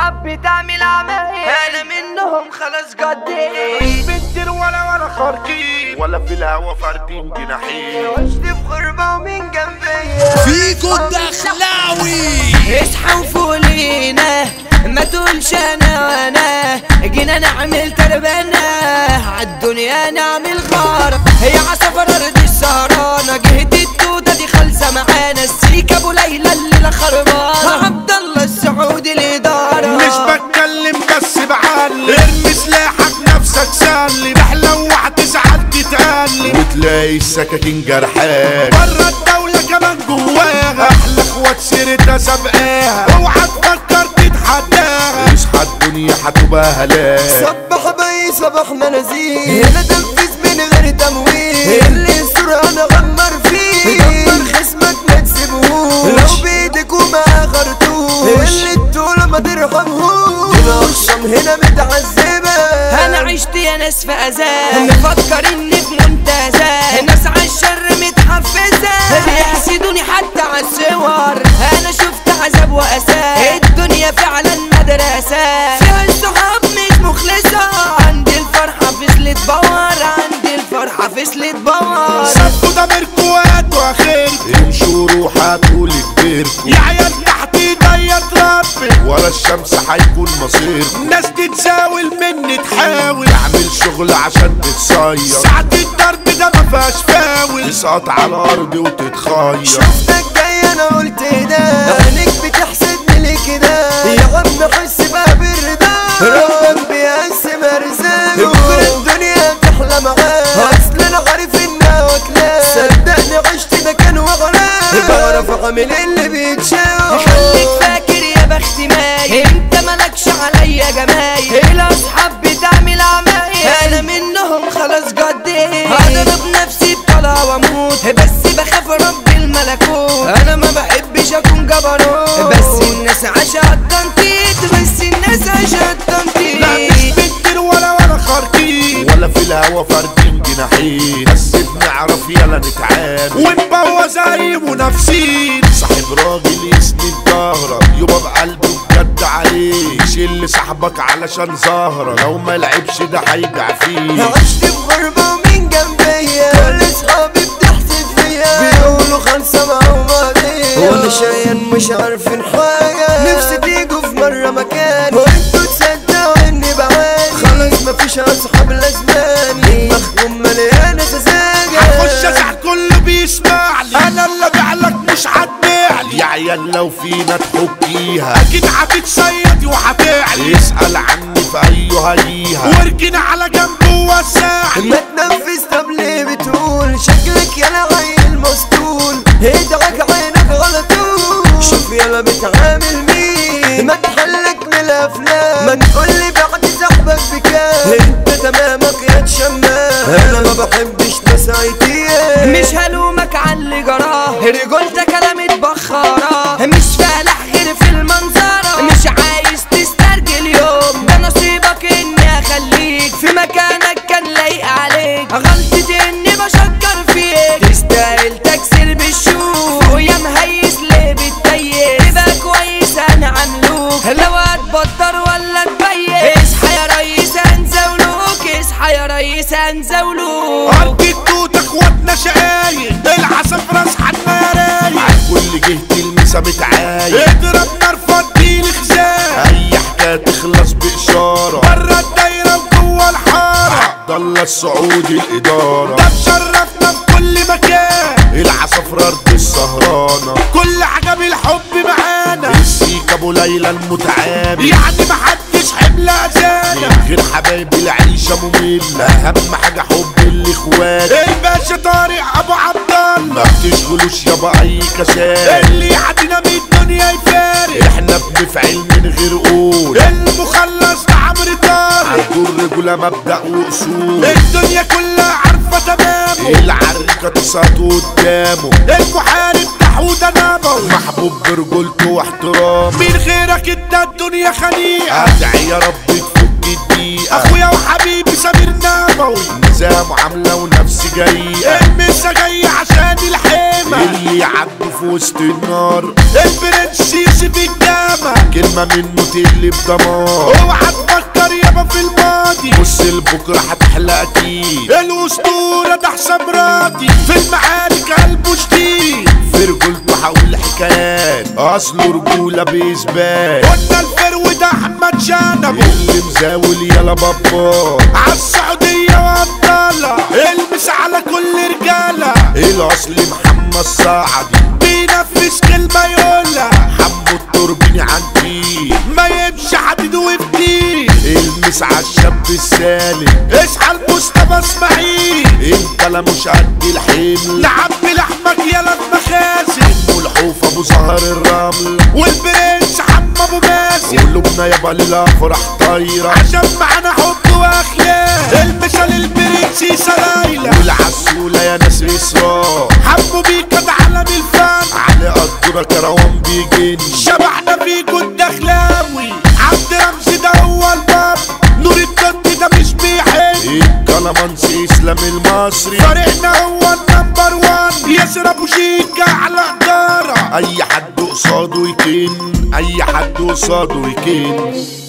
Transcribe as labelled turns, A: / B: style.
A: اصحاب تعمل عمايل انا منهم خلاص قضيت
B: بنتر ولا ولا خارجين ولا في الهوا فاردين جناحين
A: عشت في غربة ومن جنبيا
C: فيكو الدخلاوي
A: اصحى وفولينا ما تقولش انا وانا جينا نعمل تربنا عالدنيا نعمل غار هي عصفر ارض السهرانة جهة التوتة دي خالصة معانا السيكة ابو ليلى الليلة خربانة عبد الله السعودي الادارة
B: مش بتكلم بس بعلم ارمي سلاحك نفسك سلم تحلو وهتزعل تتألم وتلاقي السكاكين جرحاك بره الدولة كمان جواها احلى اخوات سيرتها سابقاها اوعى تفكر تتحداها اصحى الدنيا هتبقى هلاك
A: صبح بي صباح منازيل هنا تنفيذ من غير تمويل اللي يستر انا غمر فيه غمر خصمك ما تسيبهوش لو بايدك وما غرتوش اللي الطول ما ترحمهوش هنا الشم هنا متعذبة انا عشت يا ناس في اذى مفكر اني في منتزه ناس عالشر متحفزة بيحسدوني حتى عالصور انا شفت عذاب واسى الدنيا فعلا مدرسة فيها الصحاب مش مخلصة عندي الفرحة فصلت باور عندي الفرحة فصلت باور
B: سبوا ضميركوا وهاتوا اخركوا امشوا روحوا هتقولي كبركوا يا عيال تحت ايديا تربي ورا الشمس هيكون مصيركوا ناس تتزاول مني تحاول تعمل شغل عشان تتصير ساعة الضرب ده ما فيهاش فاول تسقط على الارض وتتخير
A: شفتك جاي انا قلت ده عينيك بتحسدني ليه كده يا عم حس بقى بالرضا ربك بيقسم ارزاقه كل الدنيا تحلى معاه اصل انا عارف انها واكلاه صدقني عشت ده كان وغراه بعرف اعمل اللي بيتشاف خليك فاكر يا بخت ماي انت مالكش عليا جمايل الاصحاب بتعمل عمايل انا منهم خلاص قضيت هضرب نفسي بطلع واموت بس بخاف رب الملكوت انا ما بحبش اكون جبروت بس الناس عشان التنطيط بس الناس عشان
B: لا مش
A: التنطيط
B: بنتر ولا ولا خارجين ولا في الهوا فاردين جناحين بس بنعرف يلا نتعامل ونبوظ زي منافسين صاحب راجل يسند ظهرك يبقى بقلبه بجد عليه يشيل صاحبك علشان ظهرك لو ما لعبش ده هيجع فيه
A: عشت في غربة ومين جنبيا كل اصحابي بتحسد فيا بيقولوا خمسة معاهم بعدين وانا شايل مش عارفين حاجة نفسي تيجوا في مرة مكاني وانتوا تصدقوا اني بعاني خلاص مفيش اصحاب لازماني دماغكم مليانة سذاجة
B: هخش ازعل كله بيسمع لي انا اللي بعلك مش هتبيع لي يا عيال لو فينا تحكيها اكيد هتتصيد وهتعلي اسال عني في اي هيها واركن على جنب ووسع
A: ما تنفذ طب ليه بتقول شكلك يا عيل مسطول ادعك عينك على طول شوف يلا بتعامل مين ما تحلك من الافلام ما تقولي بعد صاحبك بكام انت تمامك يا تشمام انا ما بحبش نسايتيه مش هلومك على اللي جراه رجولتك انا متبخرة مش فالح غير في المنظرة مش عايز تسترجل يوم ده نصيبك اني اخليك في مكانك كان لايق عليك غلطتي اني بشكر فيك تستاهل تكسر بالشوك ويا مهيس ليه بتضيق تبقى كويس انا عملوك لو هتبطر ولا تبيك اصحى يا ريس هنزولوك اصحى يا ريس هنزولوك
B: ارض التوت اخواتنا شقايق العسل في راس حنا يا رايق كل جهة المسا متعايق اضرب نار فضي خزان اي حكاية تخلص باشارة برا الدايرة وجوه الحارة عبد الله السعودي الادارة ده مشرفنا في كل مكان العصافرة ارض السهرانة كل حاجة بالحب معانا السيك ابو ليلى المتعامل يعني محدش حمل اذانا من غير حبايب العيشة مملة اهم حاجة حب الاخوات الباشا طارق ابو عبد الله ما بتشغلوش يابا اي كساد اللي يعدينا من الدنيا يفارق احنا بنفعل من غير قول المخلص ده عمرو طارق عنده الرجولة مبدأ واصول الدنيا كلها عارفة تمامه العريكة تسقط قدامه المحارب تحوده نبوي محبوب برجولته واحترامه من غيرك انت الدنيا خنيقة ادعي يا رب تفك الدقيقة اخويا وحبيبي سمير نبوي نظام عاملة ونفسي جاية المسا جاي عشان الحيمة اللي يعدوا في وسط النار البرنس يوسف الجامع كلمة كلمة منه تقلب دمار اوعى تفكر يابا في الماضي بص لبكرة هتحلى اكيد الاسطورة ده حسام راضي في المعارك قلبه شديد في رجولته حول حكايات اصله رجولة باثبات قلنا الفرو ده احمد شنب اللي مزاول يلا بابا عالسعودية وابطالة المس على كل رجالة الاصل محمد سعدي بينفذ كلمة يقولها حمو التوربيني عندي ما يمشي حديد وفتيه المس عالشاب السالم اصحى المصطفى اسماعيل انت لا مش قد الحمل لعب لحمك يلا المخازن والحوف ابو زهر الرمل والبرنس حم ابو مازن قلوبنا يابا للافراح طايره عشان معانا حب واخلاق المثال البرنس سلايله والعسوله يا ناس اسراء حبوا بيك ده عالم الفن علي قدرة كروان بيجن شبحنا فيكو الدخلاوي عبد رمزي ده هو الباب نور الدد ده مش بيحب الكلامانسي اسلام المصري فريقنا هو النمبر وان ياسر ابو شيكا على قدارة اي حد قصاده يكن اي حد قصاده يكن